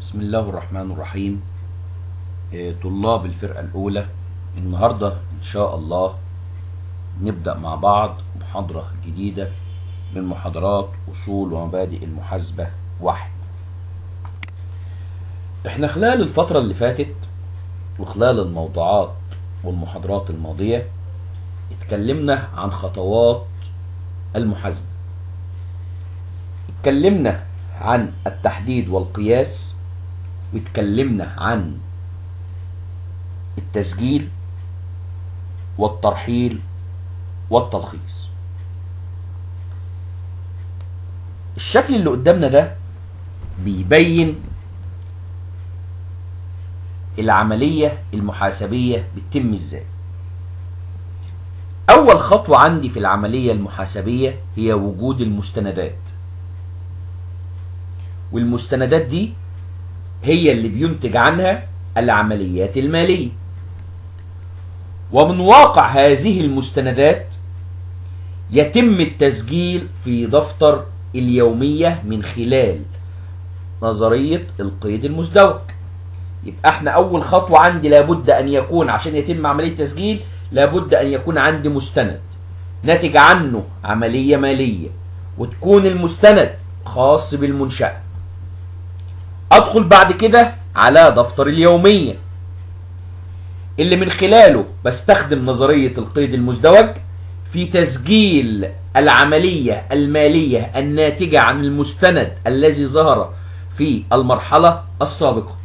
بسم الله الرحمن الرحيم آه، طلاب الفرقة الأولى النهاردة إن شاء الله نبدأ مع بعض محاضرة جديدة من محاضرات أصول ومبادئ المحاسبة واحد احنا خلال الفترة اللي فاتت وخلال الموضوعات والمحاضرات الماضية اتكلمنا عن خطوات المحاسبة اتكلمنا عن التحديد والقياس واتكلمنا عن التسجيل والترحيل والتلخيص الشكل اللي قدامنا ده بيبين العملية المحاسبية بتتم ازاي اول خطوة عندي في العملية المحاسبية هي وجود المستندات والمستندات دي هي اللي بينتج عنها العمليات المالية ومن واقع هذه المستندات يتم التسجيل في دفتر اليومية من خلال نظرية القيد المزدوج يبقى احنا اول خطوة عندي لابد ان يكون عشان يتم عملية تسجيل لابد ان يكون عندي مستند ناتج عنه عملية مالية وتكون المستند خاص بالمنشأة ادخل بعد كده على دفتر اليومية اللي من خلاله بستخدم نظرية القيد المزدوج في تسجيل العملية المالية الناتجة عن المستند الذي ظهر في المرحلة السابقة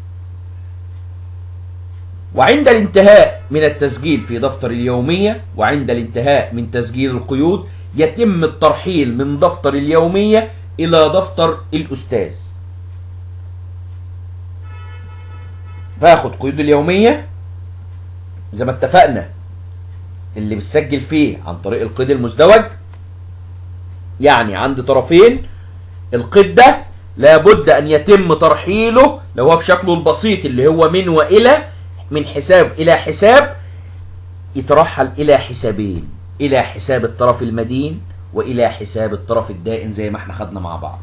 وعند الانتهاء من التسجيل في دفتر اليومية وعند الانتهاء من تسجيل القيود يتم الترحيل من دفتر اليومية إلى دفتر الأستاذ باخد قيود اليومية زي ما اتفقنا اللي بتسجل فيه عن طريق القيد المزدوج يعني عندي طرفين القيد ده لابد ان يتم ترحيله لو هو في شكله البسيط اللي هو من والى من حساب الى حساب يترحل الى حسابين الى حساب الطرف المدين والى حساب الطرف الدائن زي ما احنا خدنا مع بعض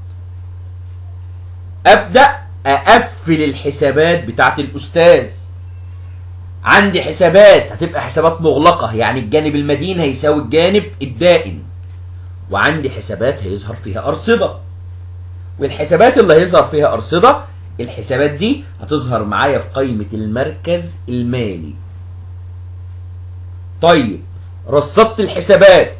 ابدا اقفل الحسابات بتاعت الاستاذ عندي حسابات هتبقى حسابات مغلقة يعني الجانب المدين هيساوي الجانب الدائن وعندي حسابات هيظهر فيها أرصدة والحسابات اللي هيظهر فيها أرصدة الحسابات دي هتظهر معايا في قائمة المركز المالي طيب رصدت الحسابات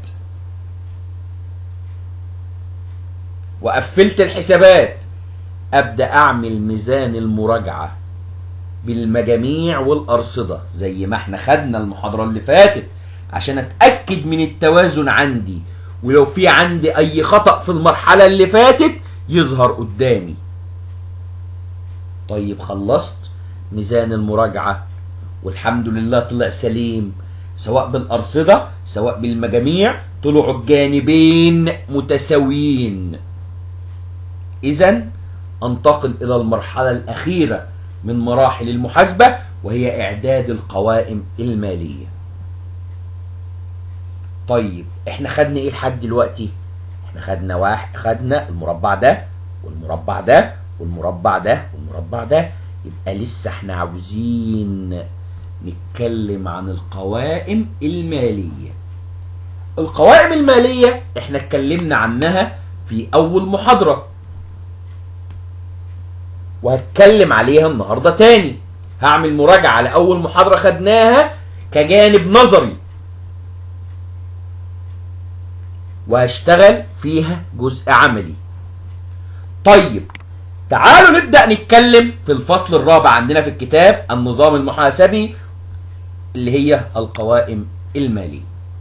وقفلت الحسابات أبدأ أعمل ميزان المراجعة بالمجاميع والأرصدة زي ما احنا خدنا المحاضرة اللي فاتت عشان اتأكد من التوازن عندي ولو في عندي اي خطأ في المرحلة اللي فاتت يظهر قدامي طيب خلصت ميزان المراجعة والحمد لله طلع سليم سواء بالأرصدة سواء بالمجاميع طلعوا الجانبين متساويين إذا انتقل إلى المرحلة الأخيرة من مراحل المحاسبة وهي إعداد القوائم المالية طيب احنا خدنا ايه لحد دلوقتي احنا خدنا واحد خدنا المربع ده والمربع ده والمربع ده والمربع ده يبقى لسه احنا عاوزين نتكلم عن القوائم المالية القوائم المالية احنا اتكلمنا عنها في اول محاضرة وهتكلم عليها النهارده تاني هعمل مراجعه على اول محاضره خدناها كجانب نظري وهشتغل فيها جزء عملي طيب تعالوا نبدا نتكلم في الفصل الرابع عندنا في الكتاب النظام المحاسبي اللي هي القوائم الماليه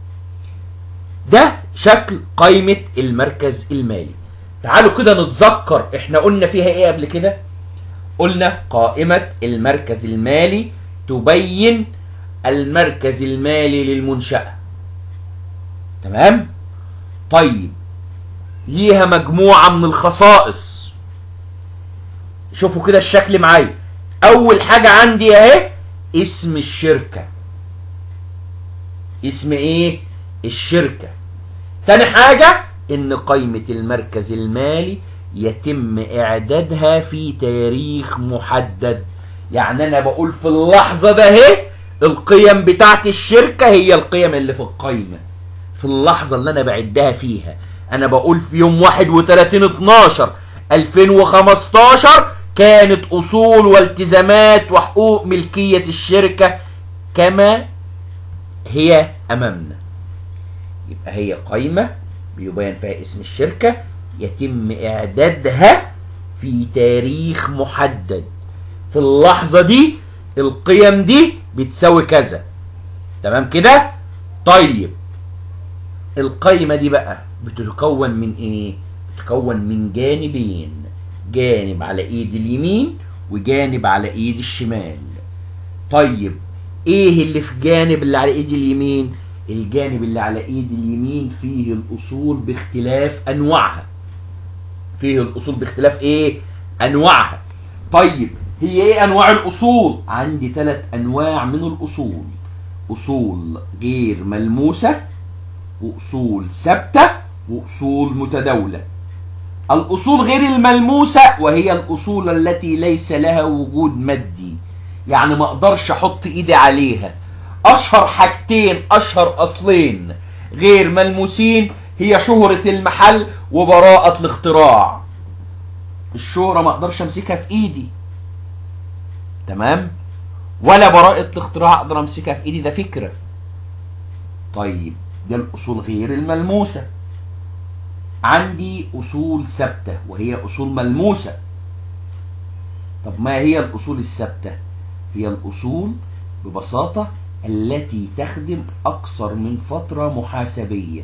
ده شكل قائمه المركز المالي تعالوا كده نتذكر احنا قلنا فيها ايه قبل كده قلنا قائمة المركز المالي تبين المركز المالي للمنشأة تمام طيب ليها مجموعة من الخصائص شوفوا كده الشكل معايا أول حاجة عندي أهي اسم الشركة اسم إيه؟ الشركة تاني حاجة إن قائمة المركز المالي يتم اعدادها في تاريخ محدد يعني انا بقول في اللحظة ده اهي القيم بتاعت الشركة هي القيم اللي في القايمة في اللحظة اللي انا بعدها فيها انا بقول في يوم 31 12 2015 كانت اصول والتزامات وحقوق ملكية الشركة كما هي امامنا يبقى هي قايمة بيبين فيها اسم الشركة يتم اعدادها في تاريخ محدد في اللحظة دي القيم دي بتساوي كذا تمام كده طيب القايمة دي بقى بتتكون من ايه بتتكون من جانبين جانب على ايد اليمين وجانب على ايد الشمال طيب ايه اللي في جانب اللي على ايد اليمين الجانب اللي على ايد اليمين فيه الاصول باختلاف انواعها فيه الاصول باختلاف ايه انواعها طيب هي ايه انواع الاصول عندي ثلاث انواع من الاصول اصول غير ملموسه واصول ثابته واصول متداوله الاصول غير الملموسه وهي الاصول التي ليس لها وجود مادي يعني ما اقدرش احط ايدي عليها اشهر حاجتين اشهر اصلين غير ملموسين هي شهرة المحل وبراءة الاختراع الشهرة ما اقدرش امسكها في ايدي تمام ولا براءة الاختراع اقدر امسكها في ايدي ده فكرة طيب ده الاصول غير الملموسة عندي اصول ثابتة وهي اصول ملموسة طب ما هي الاصول الثابتة هي الاصول ببساطة التي تخدم اكثر من فترة محاسبية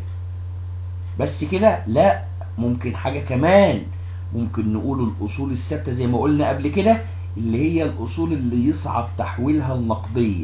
بس كده لا ممكن حاجة كمان ممكن نقول الاصول الثابتة زي ما قلنا قبل كده اللي هي الاصول اللي يصعب تحويلها النقدية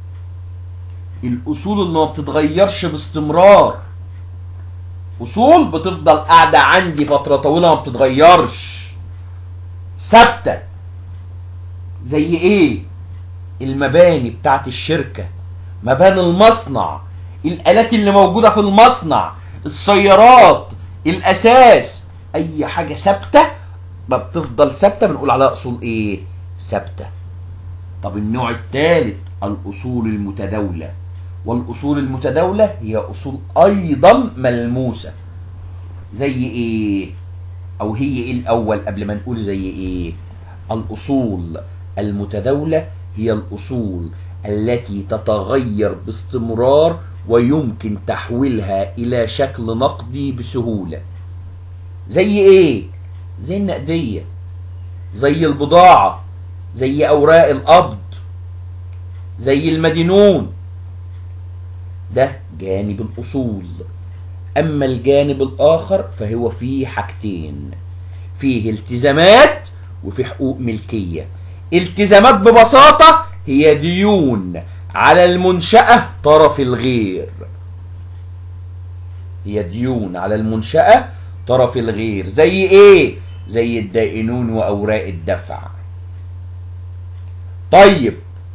الاصول اللي ما بتتغيرش باستمرار اصول بتفضل قاعدة عندي فترة طويلة ما بتتغيرش ثابتة زي ايه المباني بتاعت الشركة مباني المصنع الالات اللي موجودة في المصنع السيارات الاساس اي حاجة ثابتة ما بتفضل ثابتة بنقول عليها اصول ايه ثابتة طب النوع الثالث الاصول المتداولة والاصول المتداولة هي اصول ايضا ملموسة زي ايه او هي ايه الاول قبل ما نقول زي ايه الاصول المتداولة هي الاصول التي تتغير باستمرار ويمكن تحويلها الى شكل نقدي بسهولة زي ايه زي النقدية زي البضاعة زي اوراق القبض زي المدينون ده جانب الاصول اما الجانب الاخر فهو فيه حاجتين فيه التزامات وفي حقوق ملكية التزامات ببساطة هي ديون على المنشأة طرف الغير هي ديون على المنشأة طرف الغير زي ايه زي الدائنون واوراق الدفع طيب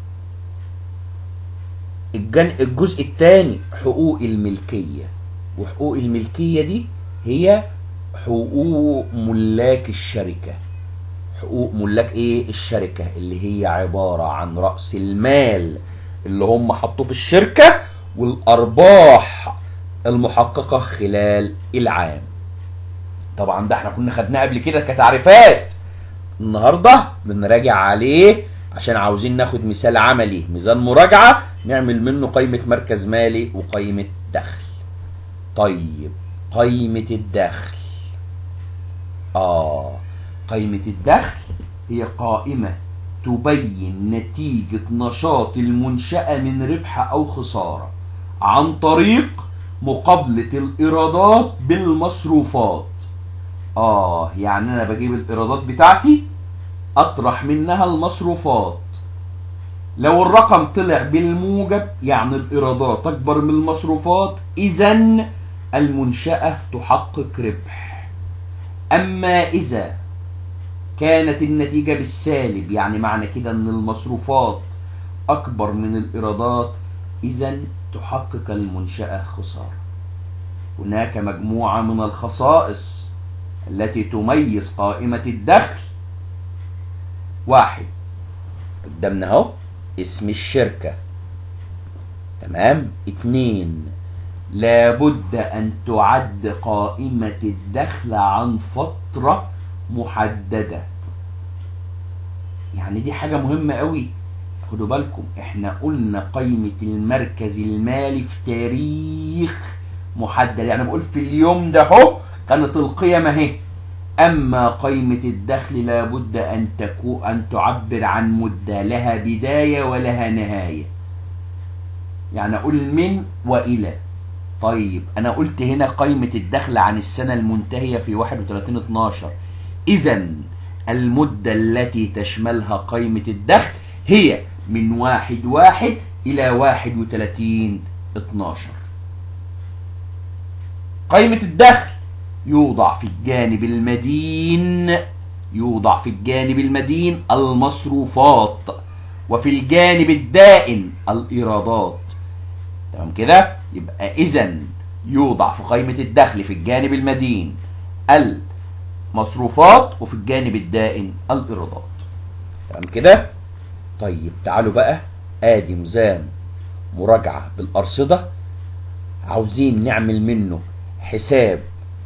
الجزء الثاني حقوق الملكية وحقوق الملكية دي هي حقوق ملاك الشركة حقوق ملاك ايه الشركة اللي هي عبارة عن رأس المال اللي هم حطوه في الشركة والأرباح المحققة خلال العام طبعا ده احنا كنا خدناه قبل كده كتعريفات النهاردة بنراجع عليه عشان عاوزين ناخد مثال عملي ميزان مراجعة نعمل منه قيمة مركز مالي وقيمة دخل طيب قيمة الدخل آه قيمة الدخل هي قائمة تبين نتيجة نشاط المنشأة من ربح أو خسارة عن طريق مقابلة الإيرادات بالمصروفات آه يعني أنا بجيب الإيرادات بتاعتي أطرح منها المصروفات لو الرقم طلع بالموجب يعني الإيرادات أكبر من المصروفات إذا المنشأة تحقق ربح أما إذا كانت النتيجة بالسالب يعني معنى كده أن المصروفات أكبر من الإيرادات إذا تحقق المنشأة خسارة هناك مجموعة من الخصائص التي تميز قائمة الدخل واحد قدامنا اهو اسم الشركة تمام اتنين لابد ان تعد قائمة الدخل عن فترة محددة يعني دي حاجة مهمة قوي خدوا بالكم احنا قلنا قائمة المركز المالي في تاريخ محدد يعني بقول في اليوم ده اهو كانت القيم اهي اما قائمة الدخل لابد ان تكون ان تعبر عن مدة لها بداية ولها نهاية يعني اقول من والى طيب انا قلت هنا قائمة الدخل عن السنة المنتهية في 31 12 اذا المدة التي تشملها قائمة الدخل هي من واحد واحد الى واحد وتلاتين اتناشر قائمة الدخل يوضع في الجانب المدين يوضع في الجانب المدين المصروفات وفي الجانب الدائن الإيرادات تمام كده يبقى إذا يوضع في قائمة الدخل في الجانب المدين المصروفات وفي الجانب الدائن الإيرادات تمام كده طيب تعالوا بقى ادي ميزان مراجعة بالأرصدة عاوزين نعمل منه حساب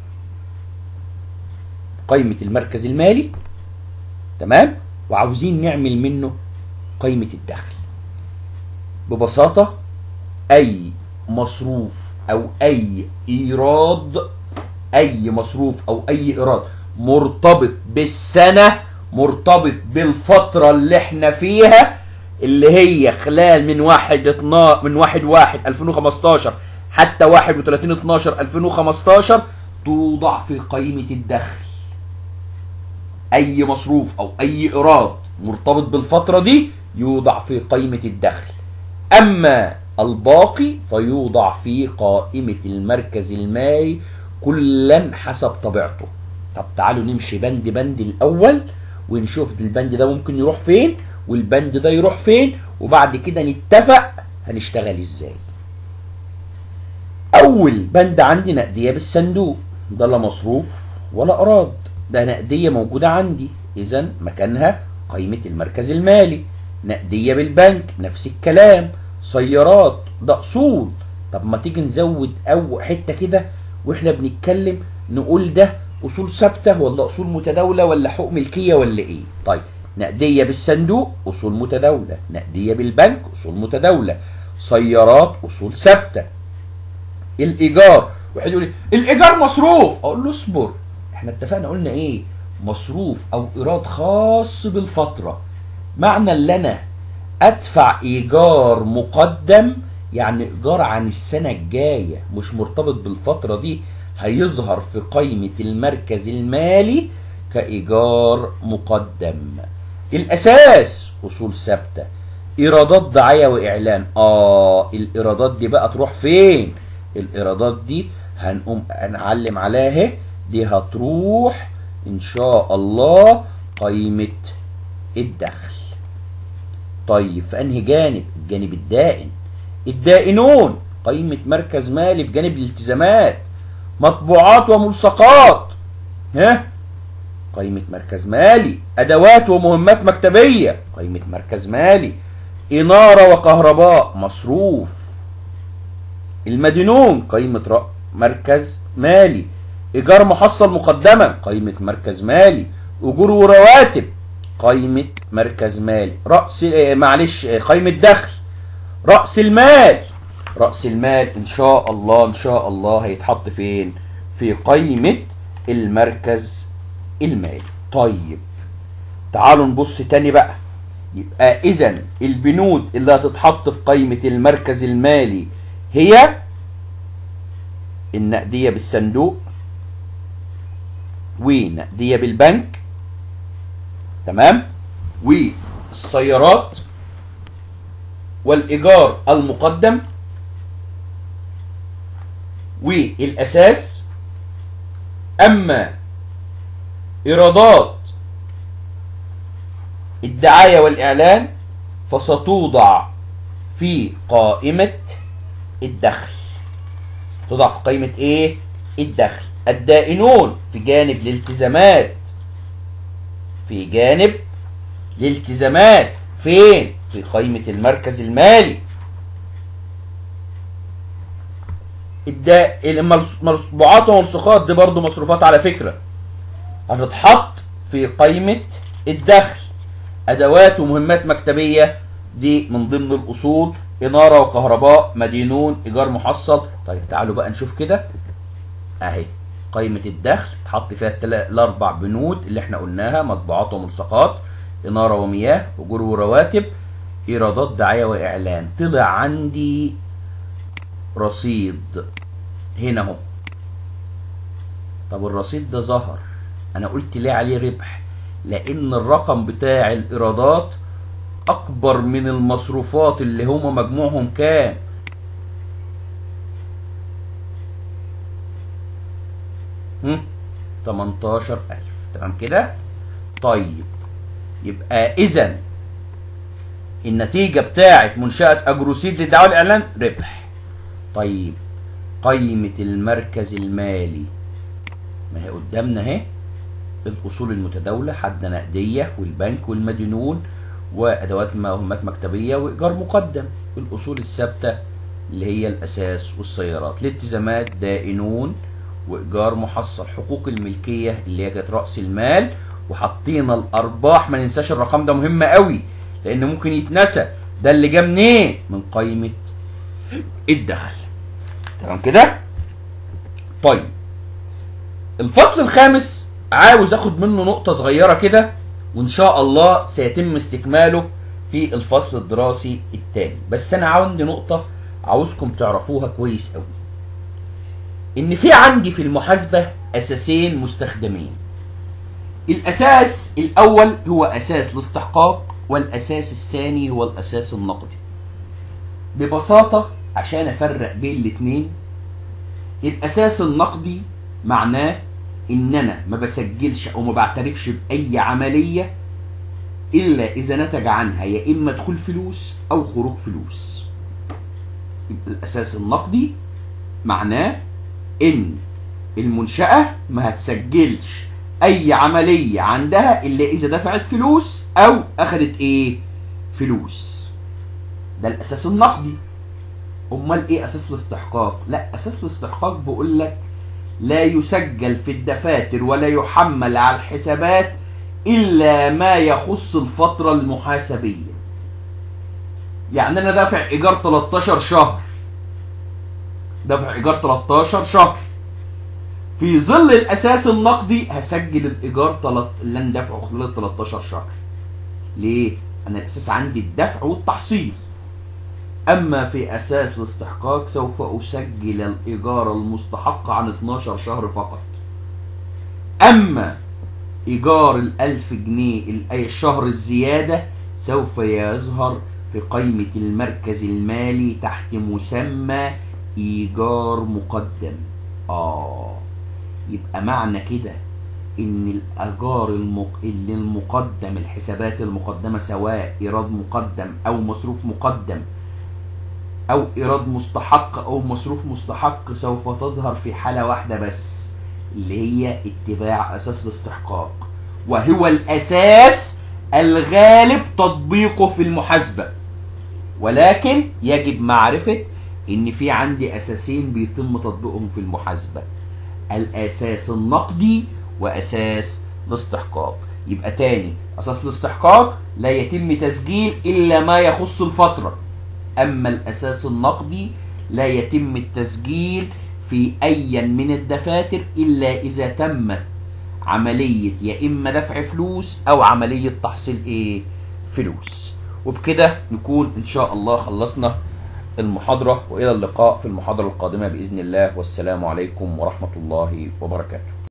قائمة المركز المالي تمام وعاوزين نعمل منه قائمة الدخل ببساطة أي مصروف أو أي إيراد أي مصروف أو أي إيراد مرتبط بالسنة مرتبط بالفترة اللي احنا فيها اللي هي خلال من واحد اتنا من واحد واحد 2015 حتى 31 12 2015 توضع في قائمة الدخل أي مصروف أو أي إيراد مرتبط بالفترة دي يوضع في قائمة الدخل أما الباقي فيوضع في قائمة المركز المالي كلا حسب طبيعته طب تعالوا نمشي بند بند الأول ونشوف البند ده ممكن يروح فين والبند ده يروح فين وبعد كده نتفق هنشتغل ازاي اول بند عندي نقديه بالصندوق ده لا مصروف ولا ايراد ده نقديه موجوده عندي اذا مكانها قائمه المركز المالي نقديه بالبنك نفس الكلام سيارات ده اصول طب ما تيجي نزود او حته كده واحنا بنتكلم نقول ده اصول ثابته ولا اصول متداوله ولا حقوق ملكيه ولا ايه طيب نقديه بالصندوق اصول متداوله نقديه بالبنك اصول متداوله سيارات اصول ثابته الايجار واحد يقول لي الايجار مصروف اقول له اصبر احنا اتفقنا قلنا ايه مصروف او ايراد خاص بالفتره معنى اللي انا ادفع ايجار مقدم يعني ايجار عن السنه الجايه مش مرتبط بالفتره دي هيظهر في قائمه المركز المالي كايجار مقدم الاساس اصول ثابته ايرادات دعايه واعلان اه الايرادات دي بقى تروح فين الايرادات دي هنقوم نعلم عليها اهي دي هتروح ان شاء الله قائمه الدخل طيب في انهي جانب الجانب الدائن الدائنون قائمه مركز مالي في جانب الالتزامات مطبوعات وملصقات ها قائمة مركز مالي أدوات ومهمات مكتبية قائمة مركز مالي إنارة وكهرباء مصروف المدينون قائمة مركز مالي إيجار محصل مقدما قائمة مركز مالي أجور ورواتب قائمة مركز مالي رأس معلش قائمة دخل رأس المال رأس المال إن شاء الله إن شاء الله هيتحط فين؟ في قائمة المركز المالي طيب تعالوا نبص تاني بقى يبقى اذا البنود اللي هتتحط في قائمة المركز المالي هي النقدية بالصندوق ونقدية بالبنك تمام والسيارات والإيجار المقدم والأساس أما إيرادات الدعاية والإعلان فستوضع في قائمة الدخل توضع في قائمة إيه؟ الدخل الدائنون في جانب الالتزامات في جانب الالتزامات فين في قائمة المركز المالي الدا... الملص- المطبوعات والملصقات دي برضو مصروفات على فكرة هتتحط في قائمة الدخل أدوات ومهمات مكتبية دي من ضمن الأصول إنارة وكهرباء مدينون إيجار محصل طيب تعالوا بقى نشوف كده أهي قائمة الدخل تحط فيها التلا... الأربع بنود اللي احنا قلناها مطبوعات وملصقات إنارة ومياه أجور ورواتب إيرادات دعاية وإعلان طلع عندي رصيد هنا اهو طب الرصيد ده ظهر انا قلت ليه عليه ربح لان الرقم بتاع الايرادات اكبر من المصروفات اللي هما مجموعهم كام هم 18000 تمام كده طيب يبقى اذا النتيجة بتاعت منشأة أجروسيد للدعوة الإعلان ربح طيب قيمة المركز المالي ما هي قدامنا اهي الأصول المتداولة حد نقدية والبنك والمدينون وأدوات مهمات مكتبية وإيجار مقدم الأصول الثابتة اللي هي الأساس والسيارات الالتزامات دائنون وإيجار محصل حقوق الملكية اللي هي كانت رأس المال وحطينا الأرباح ما ننساش الرقم ده مهم قوي لأن ممكن يتنسى ده اللي جه منين؟ من قائمة الدخل تمام كده طيب الفصل الخامس عاوز اخد منه نقطة صغيرة كده وان شاء الله سيتم استكماله في الفصل الدراسي الثاني بس انا عندي نقطة عاوزكم تعرفوها كويس قوي ان في عندي في المحاسبة اساسين مستخدمين الاساس الاول هو اساس الاستحقاق والاساس الثاني هو الاساس النقدي ببساطة عشان افرق بين الاتنين الاساس النقدي معناه ان انا ما بسجلش او ما بعترفش باي عملية الا اذا نتج عنها يا اما دخول فلوس او خروج فلوس يبقى الاساس النقدي معناه ان المنشأة ما هتسجلش اي عملية عندها الا اذا دفعت فلوس او اخدت ايه فلوس ده الاساس النقدي امال ايه اساس الاستحقاق لا اساس الاستحقاق بيقول لك لا يسجل في الدفاتر ولا يحمل على الحسابات الا ما يخص الفتره المحاسبيه يعني انا دافع ايجار 13 شهر دافع ايجار 13 شهر في ظل الاساس النقدي هسجل الايجار تلت... اللي انا دافعه خلال 13 شهر ليه انا الاساس عندي الدفع والتحصيل أما في أساس الاستحقاق سوف أسجل الإيجار المستحق عن 12 شهر فقط أما إيجار الألف جنيه أي الشهر الزيادة سوف يظهر في قائمة المركز المالي تحت مسمى إيجار مقدم آه يبقى معنى كده إن الأجار المق... اللي المقدم الحسابات المقدمة سواء إيراد مقدم أو مصروف مقدم او ايراد مستحق او مصروف مستحق سوف تظهر في حالة واحدة بس اللي هي اتباع اساس الاستحقاق وهو الاساس الغالب تطبيقه في المحاسبة ولكن يجب معرفة ان في عندي اساسين بيتم تطبيقهم في المحاسبة الاساس النقدي واساس الاستحقاق يبقى تاني اساس الاستحقاق لا يتم تسجيل الا ما يخص الفتره أما الأساس النقدي لا يتم التسجيل في أي من الدفاتر إلا إذا تمت عملية يا إما دفع فلوس أو عملية تحصيل إيه فلوس وبكده نكون إن شاء الله خلصنا المحاضرة وإلى اللقاء في المحاضرة القادمة بإذن الله والسلام عليكم ورحمة الله وبركاته